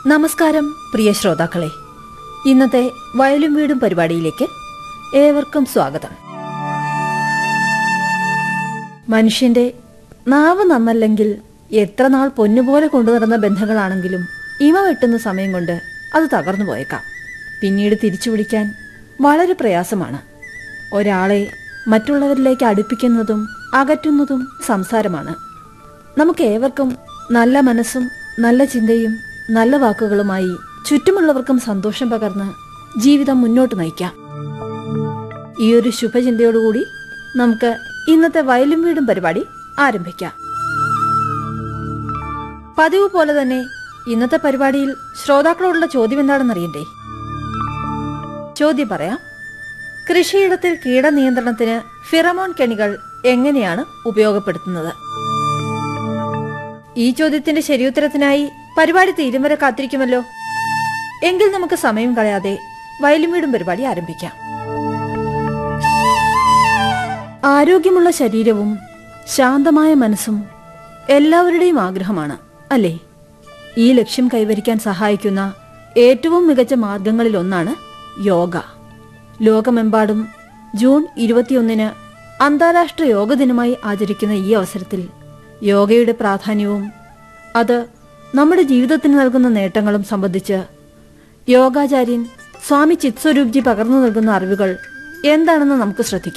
നമസ്കാരം പ്രിയ ശ്രോതാക്കളെ ഇന്നത്തെ വയലും വീടും പരിപാടിയിലേക്ക് ഏവർക്കും സ്വാഗതം മനുഷ്യന്റെ നാവ് നന്നല്ലെങ്കിൽ എത്ര നാൾ പൊന്നുപോലെ കൊണ്ടു നടന്ന ബന്ധങ്ങളാണെങ്കിലും ഇമ വെട്ടുന്ന സമയം കൊണ്ട് അത് തകർന്നു പോയേക്കാം പിന്നീട് തിരിച്ചു പിടിക്കാൻ വളരെ പ്രയാസമാണ് ഒരാളെ മറ്റുള്ളവരിലേക്ക് അടുപ്പിക്കുന്നതും അകറ്റുന്നതും സംസാരമാണ് നമുക്ക് ഏവർക്കും നല്ല മനസ്സും നല്ല ചിന്തയും നല്ല വാക്കുകളുമായി ചുറ്റുമുള്ളവർക്കും സന്തോഷം പകർന്ന് ജീവിതം മുന്നോട്ട് നയിക്കാം ഈ ഒരു ശുഭചിന്തയോടുകൂടി നമുക്ക് ഇന്നത്തെ വയലും വീടും പരിപാടി ആരംഭിക്കാം പതിവ് പോലെ തന്നെ ഇന്നത്തെ പരിപാടിയിൽ ശ്രോതാക്കളോടുള്ള ചോദ്യം എന്താണെന്നറിയണ്ടേ ചോദ്യം പറയാം കൃഷിയിടത്തിൽ കീടനിയന്ത്രണത്തിന് ഫിറമോൺ കെണികൾ എങ്ങനെയാണ് ഉപയോഗപ്പെടുത്തുന്നത് ഈ ചോദ്യത്തിന്റെ ശരിയുത്തരത്തിനായി പരിപാടി തീരും വരെ കാത്തിരിക്കുമല്ലോ എങ്കിൽ നമുക്ക് സമയം കളയാതെ വയലും വീടും പരിപാടി ആരംഭിക്കാം ആരോഗ്യമുള്ള ശരീരവും ശാന്തമായ മനസ്സും എല്ലാവരുടെയും ആഗ്രഹമാണ് അല്ലേ ഈ ലക്ഷ്യം കൈവരിക്കാൻ സഹായിക്കുന്ന ഏറ്റവും മികച്ച മാർഗങ്ങളിലൊന്നാണ് യോഗ ലോകമെമ്പാടും ജൂൺ ഇരുപത്തിയൊന്നിന് അന്താരാഷ്ട്ര യോഗ ദിനമായി ആചരിക്കുന്ന ഈ അവസരത്തിൽ യോഗയുടെ പ്രാധാന്യവും അത് നമ്മുടെ ജീവിതത്തിന് നൽകുന്ന നേട്ടങ്ങളും സംബന്ധിച്ച് യോഗാചാര്യൻ സ്വാമി ചിത്സ്വരൂപ്ജി പകർന്നു നൽകുന്ന അറിവുകൾ എന്താണെന്ന് നമുക്ക് ശ്രദ്ധിക്കാം